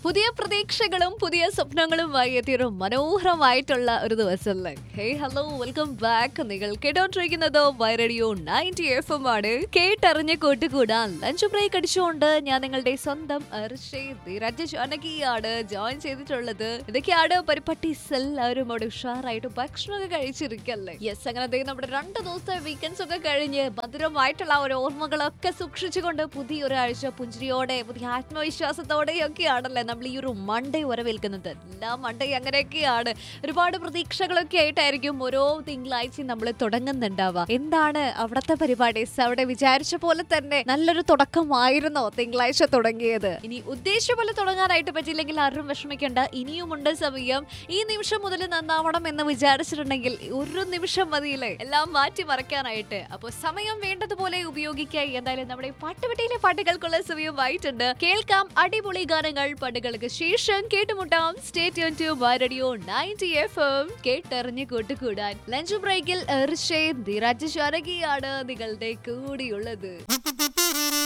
പുതിയ പ്രതീക്ഷകളും പുതിയ സ്വപ്നങ്ങളുമായി എത്തിയൊരു മനോഹരമായിട്ടുള്ള ഒരു ദിവസമല്ലേ ഹേ ഹലോ വെൽക്കം ബാക്ക് നിങ്ങൾ കേട്ടോണ്ടിരിക്കുന്നത് വൈറഡിയോ നയൻറ്റി എഫ് എം ആണ് കേട്ടറിഞ്ഞ് കൂട്ടുകൂടാൻ ലഞ്ച് ബ്രേക്ക് അടിച്ചുകൊണ്ട് ഞാൻ നിങ്ങളുടെ സ്വന്തം രാജാനകിയാണ് ജോയിൻ ചെയ്തിട്ടുള്ളത് ഇതൊക്കെയാണ് പരിപ്പട്ടീസ് എല്ലാവരും അവിടെ ഉഷാറായിട്ട് ഭക്ഷണമൊക്കെ കഴിച്ചിരിക്കല്ലേ യെസ് അങ്ങനെ ദേ നമ്മുടെ രണ്ട് ദിവസത്തെ വീക്കെൻഡ്സ് ഒക്കെ കഴിഞ്ഞ് മധുരമായിട്ടുള്ള ആ ഒരു ഓർമ്മകളൊക്കെ സൂക്ഷിച്ചുകൊണ്ട് പുതിയ ഒരാഴ്ച പുഞ്ചിരിയോടെ പുതിയ ആത്മവിശ്വാസത്തോടെയൊക്കെയാണല്ലേ നമ്മൾ ഈ ഒരു മൺഡേ വരവേൽക്കുന്നത് എല്ലാ മൺഡേ അങ്ങനെയൊക്കെയാണ് ഒരുപാട് പ്രതീക്ഷകളൊക്കെ ആയിട്ടായിരിക്കും ഓരോ തിങ്കളാഴ്ചയും നമ്മൾ തുടങ്ങുന്നുണ്ടാവുക എന്താണ് അവിടത്തെ പരിപാടീസ് അവിടെ വിചാരിച്ച പോലെ തന്നെ നല്ലൊരു തുടക്കമായിരുന്നോ തിങ്കളാഴ്ച തുടങ്ങിയത് ഇനി ഉദ്ദേശിച്ച പോലെ തുടങ്ങാനായിട്ട് പറ്റിയില്ലെങ്കിൽ ആരും വിഷമിക്കേണ്ട ഇനിയുമുണ്ട് സമയം ഈ നിമിഷം മുതൽ നന്നാവണം എന്ന് വിചാരിച്ചിട്ടുണ്ടെങ്കിൽ ഒരു നിമിഷം മതിയില്ലേ എല്ലാം മാറ്റി മറക്കാനായിട്ട് അപ്പോൾ സമയം വേണ്ടതുപോലെ ഉപയോഗിക്കുക എന്തായാലും നമ്മുടെ പാട്ടുപെട്ടിയിലെ പാട്ടുകൾക്കുള്ള സമയമായിട്ടുണ്ട് കേൾക്കാം അടിപൊളി ഗാനങ്ങൾ പാട്ടുകൾക്ക് ശേഷം കേട്ടുമുട്ടാം state to radio ninety F M കേട്ടറിഞ്ഞ് കൂട്ടുകൂടാൻ ലഞ്ച് ബ്രേക്കിൽ ഋഷേ ധീരാജ് ശാരകിയാണ് നിങ്ങളുടെ കൂടിയുള്ളത്